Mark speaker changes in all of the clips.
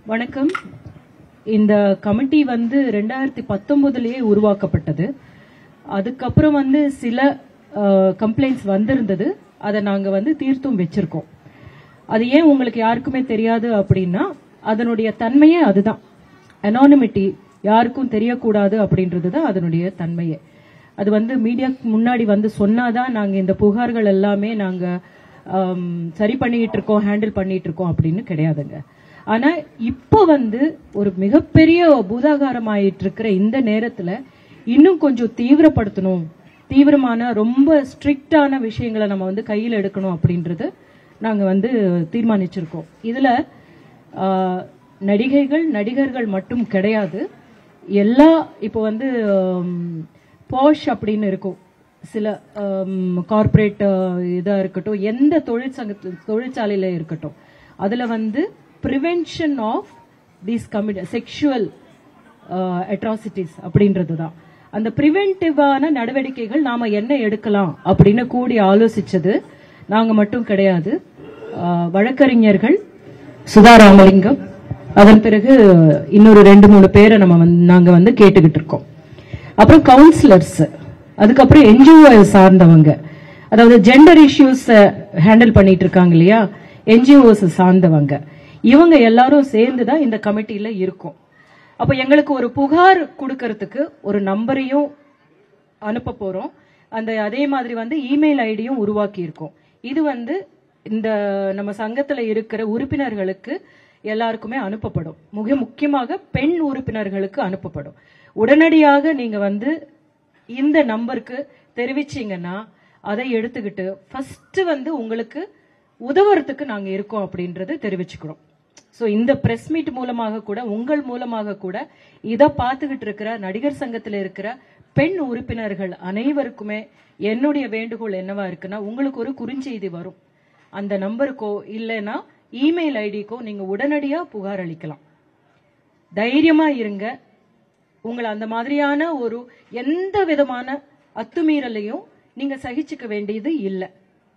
Speaker 1: வணக்கம் இந்த கமிட்டி வந்து ரெண்டாயிரத்தி பத்தொன்பதுலயே உருவாக்கப்பட்டது அதுக்கப்புறம் வந்து சில கம்ப்ளைண்ட்ஸ் வந்திருந்தது அதை நாங்க வந்து தீர்த்தும் வச்சிருக்கோம் அது ஏன் உங்களுக்கு யாருக்குமே தெரியாது அப்படின்னா அதனுடைய தன்மையே அதுதான் அனானிமிட்டி யாருக்கும் தெரியக்கூடாது அப்படின்றது தான் அதனுடைய தன்மையே அது வந்து மீடியாக்கு முன்னாடி வந்து சொன்னாதான் நாங்க இந்த புகார்கள் எல்லாமே நாங்க ஆம், சரி பண்ணிட்டு இருக்கோம் ஹேண்டில் பண்ணிட்டு இருக்கோம் அப்படின்னு கிடையாதுங்க ஆனா இப்போ வந்து ஒரு மிகப்பெரிய பூதாகாரம் ஆயிட்டு இருக்கிற இந்த நேரத்துல இன்னும் கொஞ்சம் தீவிரப்படுத்தணும் தீவிரமான ரொம்ப ஸ்ட்ரிக்டான விஷயங்களை நம்ம வந்து கையில் எடுக்கணும் அப்படின்றது நாங்க வந்து தீர்மானிச்சிருக்கோம் இதுல ஆஹ், நடிகைகள் நடிகர்கள் மட்டும் கிடையாது எல்லா இப்போ வந்து பாஷ் அப்படின்னு இருக்கும் சில கார்ப்பரேட் இதா இருக்கட்டும் எந்த தொழிற்சங்க தொழிற்சாலையில இருக்கட்டும் அதுல வந்து prevention of these commit sexual atrocities அப்படின்றது தான் அந்த ப்ரிவென்டிவான நடவடிக்கைகள் நாம என்ன எடுக்கலாம் அப்படின்னு கூடி ஆலோசிச்சது நாங்க மட்டும் கிடையாது ஆஹ், வழக்கறிஞர்கள் சுதா ராமலிங்கம் அதன் பிறகு இன்னொரு ரெண்டு மூணு பேரை நம்ம வந்து நாங்க வந்து கேட்டுக்கிட்டு இருக்கோம் அப்புறம் கவுன்சிலர்ஸ் அதுக்கப்புறம் என்ஜிஓ சார்ந்தவங்க அதாவது ஜெண்டர் இஷ்யூஸ் ஹேண்டில் பண்ணிட்டு இருக்காங்க இல்லையா என்ஜிஓஸ் சார்ந்தவங்க இவங்க எல்லாரும் சேர்ந்து தான் இந்த கமிட்டியில இருக்கும் அப்ப எங்களுக்கு ஒரு புகார் கொடுக்கறதுக்கு ஒரு நம்பரையும் அனுப்ப போறோம் அந்த அதே மாதிரி வந்து இமெயில் ஐடியும் உருவாக்கி இருக்கோம் இது வந்து இந்த நம்ம சங்கத்துல இருக்கிற உறுப்பினர்களுக்கு எல்லாருக்குமே அனுப்பப்படும் மிக முக்கியமாக பெண் உறுப்பினர்களுக்கு அனுப்பப்படும் உடனடியாக நீங்க வந்து இந்த நம்பருக்கு தெரிவிச்சீங்கன்னா அதை எடுத்துக்கிட்டு ஃபர்ஸ்ட் வந்து உங்களுக்கு உதவுறதுக்கு நாங்க இருக்கோம் அப்படின்றது தெரிவிச்சுக்கிறோம் சோ இந்த பிரஸ் மீட் மூலமாக கூட உங்கள் மூலமாக கூட இத பார்த்துக்கிட்டு இருக்கிற நடிகர் சங்கத்துல இருக்கிற பெண் உறுப்பினர்கள் அனைவருக்குமே என்னுடைய வேண்டுகோள் என்னவா இருக்குன்னா உங்களுக்கு ஒரு குறுஞ்செய்தி வரும் அந்த நம்பருக்கோ இல்லைன்னா இமெயில் ஐடிக்கோ நீங்க உடனடியா புகார் அளிக்கலாம் தைரியமா இருங்க உங்களை அந்த மாதிரியான ஒரு எந்த விதமான அத்துமீறலையும் நீங்க சகிச்சுக்க வேண்டியது இல்லை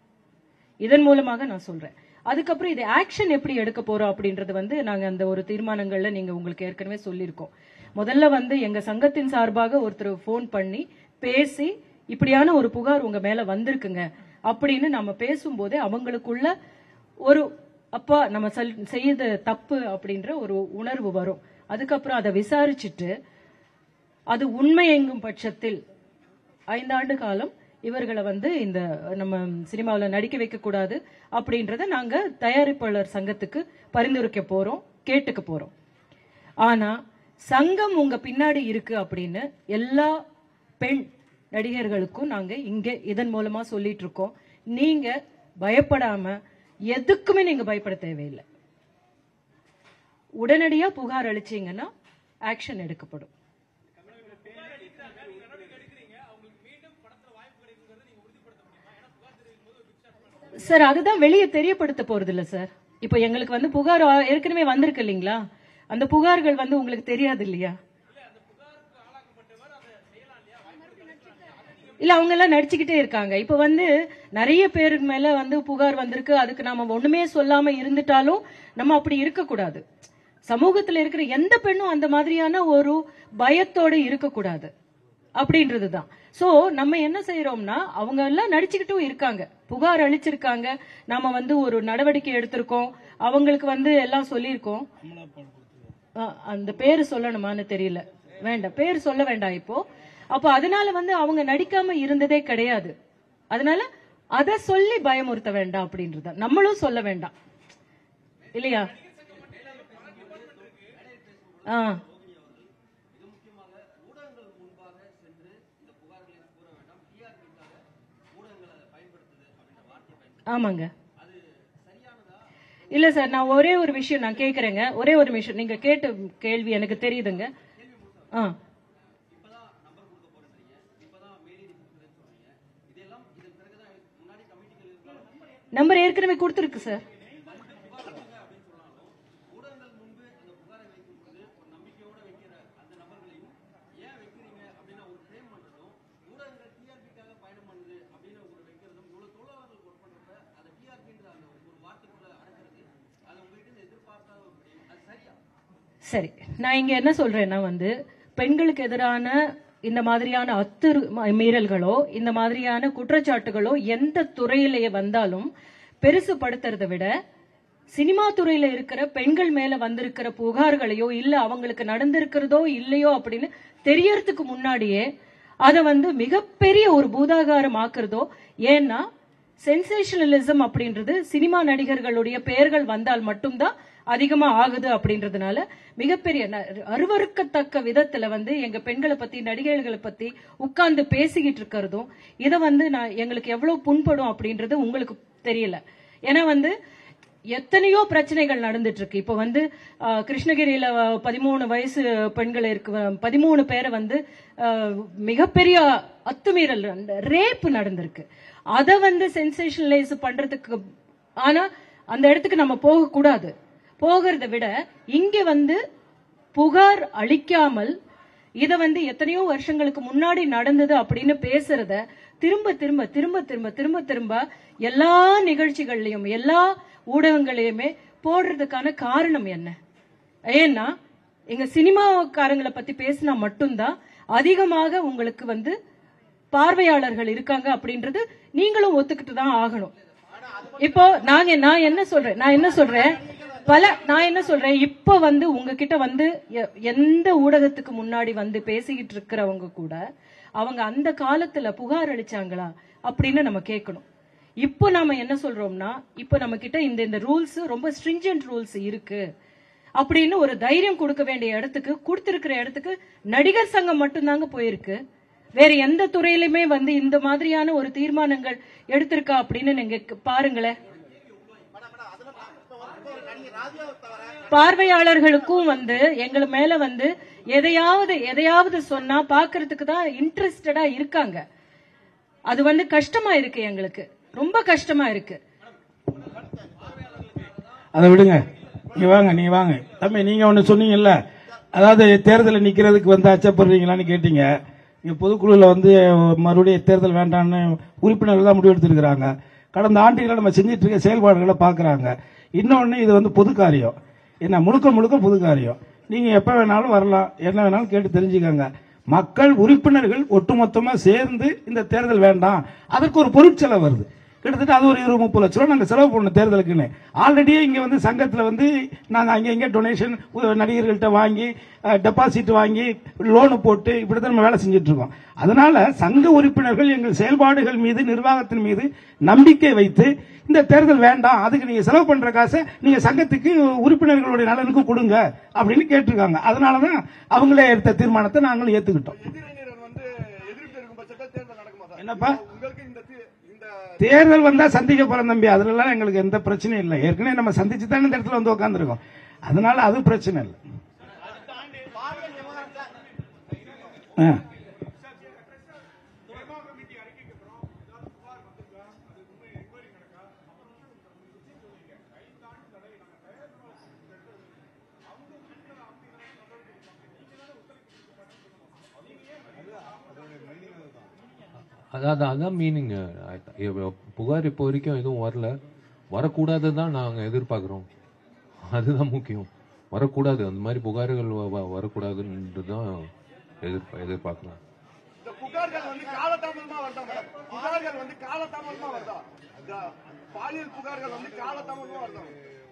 Speaker 1: இதன் மூலமாக நான் சொல்றேன் அதுக்கப்புறம் இது ஆக்ஷன் எப்படி எடுக்க போறோம் அப்படின்றது வந்து நாங்க அந்த ஒரு தீர்மானங்கள்ல நீங்க உங்களுக்கு ஏற்கனவே சொல்லியிருக்கோம் முதல்ல வந்து எங்க சங்கத்தின் சார்பாக ஒருத்தர் ஃபோன் பண்ணி பேசி இப்படியான ஒரு புகார் உங்க மேல வந்திருக்குங்க அப்படின்னு நம்ம பேசும்போதே அவங்களுக்குள்ள ஒரு அப்பா நம்ம செல்- செய்த தப்பு அப்படின்ற ஒரு உணர்வு வரும் அதுக்கப்புறம் அதை விசாரிச்சுட்டு அது உண்மை எங்கும் பட்சத்தில் ஐந்தாண்டு காலம் இவர்களை வந்து இந்த நம்ம சினிமாவில் நடிக்க வைக்க கூடாது அப்படின்றத நாங்க தயாரிப்பாளர் சங்கத்துக்கு பரிந்துரைக்க போறோம் கேட்டுக்க போறோம் ஆனா சங்கம் உங்க பின்னாடி இருக்கு அப்படின்னு எல்லா பெண் நடிகர்களுக்கும் நாங்க இங்க இதன் மூலமா சொல்லிட்டு இருக்கோம் நீங்க பயப்படாம எதுக்குமே நீங்க பயப்பட தேவையில்லை உடனடியா புகார் அளிச்சீங்கன்னா ஆக்ஷன் எடுக்கப்படும் சார் அதுதான் வெளியே தெரியப்படுத்த போறது இல்ல சார் இப்போ எங்களுக்கு வந்து புகார் ஆ- ஏற்கனவே வந்திருக்கு இல்லைங்களா அந்த புகார்கள் வந்து உங்களுக்கு தெரியாது இல்லையா இல்ல அவங்க எல்லாம் நடிச்சுக்கிட்டே இருக்காங்க இப்ப வந்து நிறைய பேருக்கு மேல வந்து புகார் வந்திருக்கு அதுக்கு நாம ஒண்ணுமே சொல்லாம இருந்துட்டாலும் நம்ம அப்படி இருக்க கூடாது சமூகத்துல இருக்கிற எந்த பெண்ணும் அந்த மாதிரியான ஒரு பயத்தோட இருக்க கூடாது அப்படின்றதுதான் சோ நம்ம என்ன செய்யறோம்னா அவங்க எல்லாம் நடிச்சுக்கிட்டும் இருக்காங்க புகார் அளிச்சிருக்காங்க நாம வந்து ஒரு நடவடிக்கை எடுத்திருக்கோம் அவங்களுக்கு வந்து எல்லாம் சொல்லியிருக்கோம் ஆ, அந்த பேரு சொல்லணுமான்னு தெரியல வேண்டாம் பேர் சொல்ல வேண்டாம் இப்போ அப்போ அதனால வந்து அவங்க நடிக்காம இருந்ததே கிடையாது அதனால அத சொல்லி பயமுறுத்த வேண்டாம் அப்படின்றத நம்மளும் சொல்ல வேண்டாம் இல்லையா ஆ ஆமாங்க இல்ல சார் நான் ஒரே ஒரு விஷயம் நான் கேக்குறேங்க ஒரே ஒரு விஷயம் நீங்க கேட்ட கேள்வி எனக்கு தெரியுதுங்க ஆ நம்பர் ஏற்கனவே கொடுத்துருக்கு சார் சரி நான் இங்க என்ன சொல்றேன்னா வந்து பெண்களுக்கு எதிரான இந்த மாதிரியான அத்து மீறல்களோ இந்த மாதிரியான குற்றச்சாட்டுகளோ எந்த துறையிலேயே வந்தாலும் பெருசுபடுத்துறதை விட சினிமா துறையில இருக்கிற பெண்கள் மேல வந்திருக்கிற புகார்களையோ இல்ல அவங்களுக்கு நடந்திருக்கிறதோ இல்லையோ அப்படின்னு தெரியறதுக்கு முன்னாடியே அதை வந்து மிகப்பெரிய ஒரு பூதாகாரம் ஆக்குறதோ ஏன்னா சென்சேஷனலிசம் அப்படின்றது சினிமா நடிகர்களுடைய பெயர்கள் வந்தால் மட்டும்தான் அதிகமா ஆகுது அப்படின்றதுனால மிகப்பெரிய ந- அருவருக்கத்தக்க விதத்துல வந்து எங்க பெண்களை பத்தி நடிகைகளை பத்தி உட்கார்ந்து பேசிக்கிட்டு இருக்கிறதும் இதை வந்து நான் எங்களுக்கு எவ்வளவு புண்படும் அப்படின்றது உங்களுக்கு தெரியல ஏன்னா வந்து எத்தனையோ பிரச்சனைகள் நடந்துட்டு இருக்கு இப்போ வந்து ஆஹ், கிருஷ்ணகிரியில அஹ், பதிமூணு வயசு பெண்கள் இருக்கு பதிமூணு பேரை வந்து ஆஹ், மிகப்பெரிய அத்துமீறல் ரேப் நடந்திருக்கு அதை வந்து சென்சேஷனலைஸ் பண்றதுக்கு ஆனா அந்த இடத்துக்கு நம்ம போக கூடாது போகிறத விட இங்க வந்து புகார் அளிக்காமல் இத வந்து எத்தனையோ வருஷங்களுக்கு முன்னாடி நடந்தது அப்படின்னு பேசுறத திரும்ப திரும்ப திரும்ப திரும்ப திரும்ப திரும்ப எல்லா நிகழ்ச்சிகள்லயும் எல்லா ஊடகங்களையுமே போடுறதுக்கான காரணம் என்ன ஏன்னா எங்க சினிமாக்காரங்களை பத்தி பேசினா மட்டும்தான் அதிகமாக உங்களுக்கு வந்து பார்வையாளர்கள் இருக்காங்க அப்படின்றது நீங்களும் ஒத்துக்கிட்டு தான் ஆகணும் இப்போ நாங்க நான் என்ன சொல்றேன் நான் என்ன சொல்றேன் பல நான் என்ன சொல்றேன் இப்ப வந்து உங்ககிட்ட வந்து எ- எந்த ஊடகத்துக்கு முன்னாடி வந்து பேசிக்கிட்டு இருக்கிறவங்க கூட அவங்க அந்த காலத்துல புகார் அளிச்சாங்களா அப்படின்னு நம்ம கேட்கணும் இப்போ நாம என்ன சொல்றோம்னா இப்போ நம்ம கிட்ட இந்த இந்த ரூல்ஸ் ரொம்ப ஸ்ட்ரிஞ்சன்ட் ரூல்ஸ் இருக்கு அப்படின்னு ஒரு தைரியம் கொடுக்க வேண்டிய இடத்துக்கு கொடுத்திருக்கிற இடத்துக்கு நடிகர் சங்கம் மட்டும்தாங்க போயிருக்கு வேற எந்த துறையிலுமே வந்து இந்த மாதிரியான ஒரு தீர்மானங்கள் எடுத்திருக்கா அப்படின்னு நீங்க க- பாருங்களேன் பார்வையாளர்களுக்கும் வந்து எங்க மேல வந்து எதையாவது எதையாவது சொன்னா பாக்குறதுக்கு தான் இன்ட்ரெஸ்டடா இருக்காங்க அது வந்து கஷ்டமா இருக்கு எங்களுக்கு ரொம்ப கஷ்டமா இருக்கு
Speaker 2: அதை விடுங்க நீங்க வாங்க நீங்க வாங்க தம்பி நீங்க ஒண்ணு சொன்னீங்கல்ல அதாவது தேர்தலில் நிக்கிறதுக்கு வந்து அச்சப்படுறீங்களான்னு கேட்டீங்க இங்க பொதுக்குழுல வந்து மறுபடியும் தேர்தல் வேண்டாம்னு உறுப்பினர்கள் தான் முடிவெடுத்திருக்கிறாங்க கடந்த ஆண்டுகளை நம்ம செஞ்சிட்டு இருக்க செயல்பாடுகளை பாக்குறாங்க இன்னொன்னு இது வந்து பொது காரியம் என்ன முழுக்க முழுக்க பொது காரியம் நீங்க எப்ப வேணாலும் வரலாம் என்ன வேணாலும் கேட்டு தெரிஞ்சுக்கோங்க மக்கள் உறுப்பினர்கள் ஒட்டுமொத்தமா சேர்ந்து இந்த தேர்தல் வேண்டாம் அதற்கு ஒரு பொருட்செலவு வருது கிட்டத்தட்ட அது ஒரு இருபது முப்பது லட்ச ரூபா நாங்கள் செலவு பண்ணோம் தேர்தலுக்குன்னு ஆல்ரெடியே இங்கே வந்து சங்கத்தில் வந்து நாங்கள் அங்கே இங்கே டொனேஷன் நடிகர்கள்ட்ட வாங்கி டெபாசிட் வாங்கி லோனு போட்டு இப்படி தான் நம்ம வேலை செஞ்சுட்டு இருக்கோம் அதனால சங்க உறுப்பினர்கள் எங்கள் செயல்பாடுகள் மீது நிர்வாகத்தின் மீது நம்பிக்கை வைத்து இந்த தேர்தல் வேண்டாம் அதுக்கு நீங்க செலவு பண்ற காசை நீங்க சங்கத்துக்கு உறுப்பினர்களுடைய நலனுக்கு கொடுங்க அப்படின்னு கேட்டிருக்காங்க அதனால தான் அவங்களே எடுத்த தீர்மானத்தை நாங்களும் ஏத்துக்கிட்டோம்
Speaker 3: எதிரணியினர் வந்து எதிர்ப்பு இருக்கும் பட்சத்தில் தேர்தல் நடக்குமா சார்
Speaker 2: என்னப்பா
Speaker 3: உங்களுக்கு இந்த தி- இந்த
Speaker 2: தேர்தல் வந்தா சந்திக்க போறோம் தம்பி அதுல எல்லாம் எங்களுக்கு எந்த பிரச்சனையும் இல்லை ஏற்கனவே நம்ம சந்திச்சு தானே இந்த இடத்துல வந்து உட்காந்துருக்கோம் அதனால அது பிரச்சனை இல்லை ஆ.
Speaker 4: அதாவது அதான் மீனிங் புகார் இப்போ வரைக்கும் எதுவும் வரல வரக்கூடாது தான் நாங்கள் எதிர்பார்க்குறோம் அதுதான் முக்கியம் வரக்கூடாது அந்த மாதிரி புகார்கள் வ- வ- வரக்கூடாதுன்றது தான் எதிர்பா எதிர்பார்க்கலாம்
Speaker 3: இந்த புகார்கள் வந்து காலதாமதமா வருதா மேடம் புகார்கள் வந்து காலதாமதமா வருதா இந்த பாலியல் புகார்கள் வந்து காலதாமதமா வருதா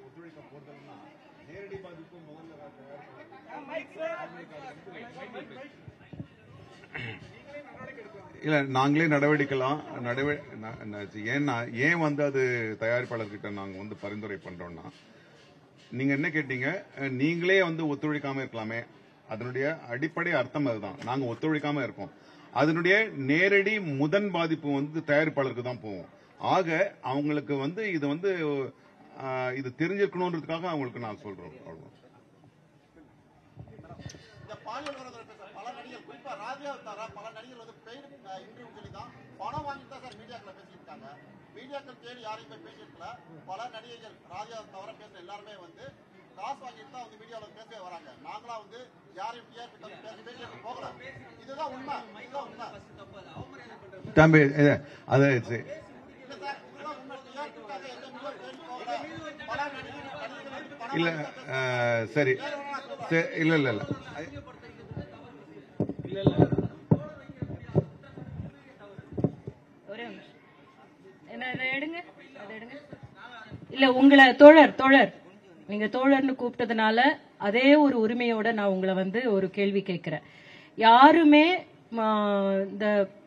Speaker 5: இல்ல நாங்களே நடவடிக்கலாம் நடவ ந- ந- ஏன்னா ஏன் வந்து அது தயாரிப்பாளர்கிட்ட நாங்க வந்து பரிந்துரை பண்றோம்னா நீங்க என்ன கேட்டீங்க அஹ், நீங்களே வந்து ஒத்துழைக்காம இருக்கலாமே அதனுடைய அடிப்படை அர்த்தம் அதுதான் நாங்க ஒத்துழைக்காம இருக்கோம் அதனுடைய நேரடி முதன் பாதிப்பு வந்து தயாரிப்பாளருக்கு தான் போகும் ஆக அவங்களுக்கு வந்து இது வந்து அஹ், இது தெரிஞ்சிருக்கணுன்றதுக்காக அவங்களுக்கு நான் சொல்றோம் அவ்வளவுதான்.
Speaker 6: இந்த பாலியல் விரோதம் இருக்கு சார் பல நடிகர் குறிப்பா ராதியா தவிர பல நடிகர் வந்து பெய்டு இன்டர்வியூ சொல்லி தான் பணம் வாங்கிட்டு தான் சார் மீடியாக்களை பேசிட்டு இருக்காங்க மீடியாக்கள் தேடி யாரையும் போய் பேசியிருக்கல பல நடிகைகள் ராதியா தவிர பேசுற எல்லாருமே வந்து காசு வாங்கிட்டு தான் வந்து மீடியாவில் பேசவே வராங்க நாங்களா வந்து யாரையும் டிஆர்பி பேசி பேசி போகல இதுதான் உண்மை இதுதான் உண்மை
Speaker 5: தம்பி இது- அது சரி.
Speaker 6: இல்ல சார் இதுதான் உண்மை டிஆர்பிக்காக எந்த மீடியா தேடி போகல பல நடிகர்கள் நடிகர்கள் வந்து பணம்
Speaker 5: இல்ல
Speaker 6: வாங்கிட்டு தான்
Speaker 5: அஹ், சரி
Speaker 6: பேசுறாங்க.
Speaker 5: சரி, இல்ல இல்ல இல்ல
Speaker 1: ஒரே நிமிஷம். என்ன இதை எடுங்க அதை எடுங்க இல்ல உங்களை தோழர் தோழர் நீங்க தோழர்னு கூப்பிட்டதுனால அதே ஒரு உரிமையோட நான் உங்களை வந்து ஒரு கேள்வி கேட்கிறேன் யாருமே ம, இந்த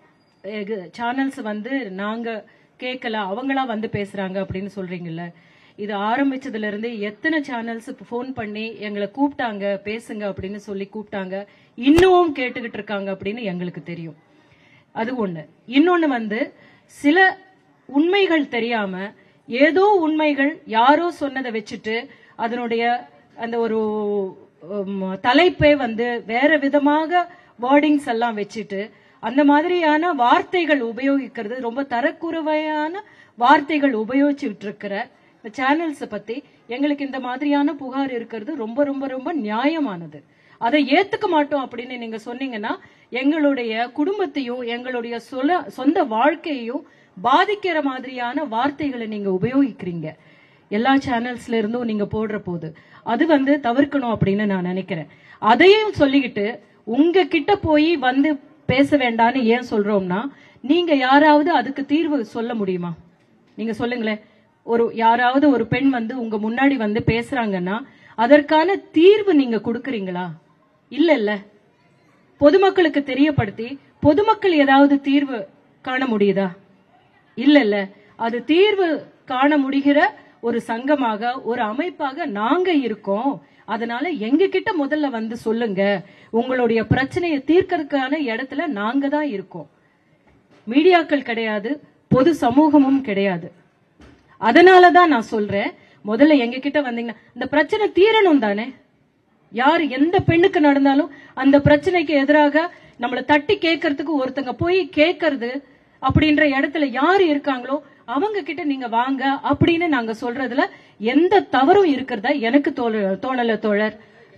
Speaker 1: சேனல்ஸ் வந்து நாங்க கேட்கல அவங்களா வந்து பேசுறாங்க அப்படின்னு சொல்றீங்கல்ல இது ஆரம்பிச்சதுல இருந்து எத்தனை சேனல்ஸ் ஃபோன் பண்ணி எங்களை கூப்பிட்டாங்க பேசுங்க அப்படின்னு சொல்லி கூப்பிட்டாங்க இன்னும் கேட்டுக்கிட்டு இருக்காங்க அப்படின்னு எங்களுக்கு தெரியும் அது ஒண்ணு இன்னொன்னு வந்து சில உண்மைகள் தெரியாம ஏதோ உண்மைகள் யாரோ சொன்னதை வச்சுட்டு அதனுடைய அந்த ஒரு உம், தலைப்பே வந்து வேற விதமாக வேர்டிங்ஸ் எல்லாம் வச்சுட்டு அந்த மாதிரியான வார்த்தைகள் உபயோகிக்கிறது ரொம்ப தரக்குறைவையான வார்த்தைகள் உபயோகிச்சுட்டு இருக்கிற இந்த சேனல்ஸை பத்தி எங்களுக்கு இந்த மாதிரியான புகார் இருக்கிறது ரொம்ப ரொம்ப ரொம்ப நியாயமானது அதை ஏத்துக்க மாட்டோம் அப்படின்னு நீங்க சொன்னீங்கன்னா எங்களுடைய குடும்பத்தையும் எங்களுடைய சொல சொந்த வாழ்க்கையையும் பாதிக்கிற மாதிரியான வார்த்தைகளை நீங்க உபயோகிக்கிறீங்க எல்லா சேனல்ஸ்ல இருந்தும் நீங்க போடுற போது அது வந்து தவிர்க்கணும் அப்படின்னு நான் நினைக்கிறேன் அதையும் சொல்லிக்கிட்டு உங்க கிட்ட போய் வந்து பேச வேண்டாம்னு ஏன் சொல்றோம்னா நீங்க யாராவது அதுக்கு தீர்வு சொல்ல முடியுமா நீங்க சொல்லுங்களேன் ஒரு யாராவது ஒரு பெண் வந்து உங்க முன்னாடி வந்து பேசுறாங்கன்னா அதற்கான தீர்வு நீங்க கொடுக்கறீங்களா இல்ல இல்ல பொதுமக்களுக்கு தெரியப்படுத்தி பொதுமக்கள் ஏதாவது தீர்வு காண முடியுதா இல்ல இல்ல அது தீர்வு காண முடிகிற ஒரு சங்கமாக ஒரு அமைப்பாக நாங்க இருக்கோம் அதனால எங்க கிட்ட முதல்ல வந்து சொல்லுங்க உங்களுடைய பிரச்சனையை தீர்க்கறதுக்கான இடத்துல நாங்க தான் இருக்கோம் மீடியாக்கள் கிடையாது பொது சமூகமும் கிடையாது அதனால தான் நான் சொல்றேன் முதல்ல எங்க கிட்ட வந்தீங்கன்னா இந்த பிரச்சனை தீரணும் தானே யார் எந்த பெண்ணுக்கு நடந்தாலும் அந்த பிரச்சனைக்கு எதிராக நம்மள தட்டி கேட்கறதுக்கு ஒருத்தங்க போய் கேட்கறது அப்படின்ற இடத்துல யார் இருக்காங்களோ அவங்க கிட்ட நீங்க வாங்க அப்படின்னு நாங்க சொல்றதுல எந்த தவறும் இருக்கிறதா எனக்கு தோழ- தோணல தோழர்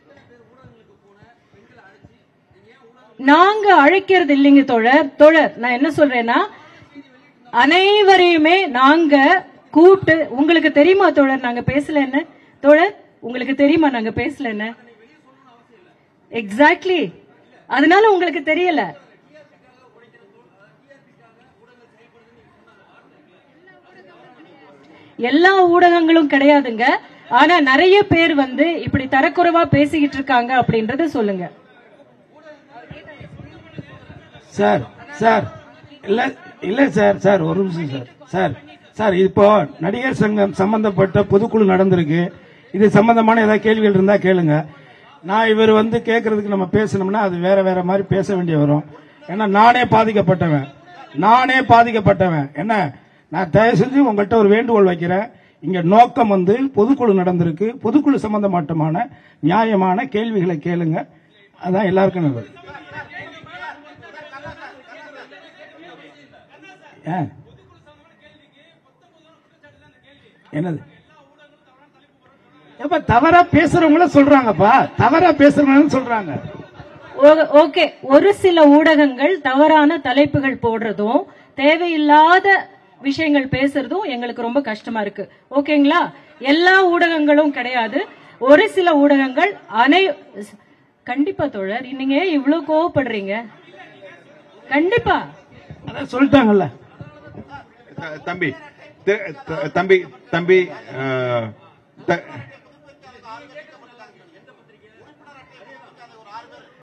Speaker 1: நாங்க அழைக்கிறது இல்லைங்க தோழர் தோழர் நான் என்ன சொல்றேன்னா அனைவரையுமே நாங்க கூப்பிட்டு உங்களுக்கு தெரியுமா தோழர் நாங்க பேசல என்ன தோழர் உங்களுக்கு தெரியுமா நாங்க பேசல என்ன எக்ஸாக்ட்லி அதனால உங்களுக்கு தெரியல எல்லா ஊடகங்களும் கிடையாதுங்க ஆனா நிறைய பேர் வந்து இப்படி தரக்குறைவா பேசிக்கிட்டு இருக்காங்க அப்படின்றத சொல்லுங்க
Speaker 2: சார் சார் இல்ல இல்ல சார் சார் ஒரு நிமிஷம் சார் சார் சார் இப்போ நடிகர் சங்கம் சம்பந்தப்பட்ட பொதுக்குழு நடந்திருக்கு இது சம்பந்தமான ஏதாவது கேள்விகள் இருந்தா கேளுங்க நான் இவர் வந்து கேட்கறதுக்கு நம்ம பேசணும்னா அது வேற வேற மாதிரி பேச வேண்டிய வரும் ஏன்னா நானே பாதிக்கப்பட்டவன் நானே பாதிக்கப்பட்டவன் என்ன நான் தயவு செஞ்சு உங்கள்கிட்ட ஒரு வேண்டுகோள் வைக்கிறேன் இங்க நோக்கம் வந்து பொதுக்குழு நடந்திருக்கு பொதுக்குழு சம்பந்தமாட்டமான நியாயமான கேள்விகளை கேளுங்க அதான் எல்லாருக்கும் நல்லது ஏன்? என்னது ஏப்பா தவறா பேசுறவங்கள சொல்றாங்கப்பா தவறா பேசுறவங்க சொல்றாங்க
Speaker 1: ஓ- ஓகே ஒரு சில ஊடகங்கள் தவறான தலைப்புகள் போடுறதும் தேவையில்லாத விஷயங்கள் பேசுறதும் எங்களுக்கு ரொம்ப கஷ்டமா இருக்கு ஓகேங்களா எல்லா ஊடகங்களும் கிடையாது ஒரு சில ஊடகங்கள் அனை கண்டிப்பா தோழர் நீங்க ஏன் இவ்வளவு கோவப்படுறீங்க கண்டிப்பா
Speaker 2: அதான் சொல்லிட்டாங்கல்ல
Speaker 5: த- தம்பி த- த- தம்பி தம்பி அஹ், த-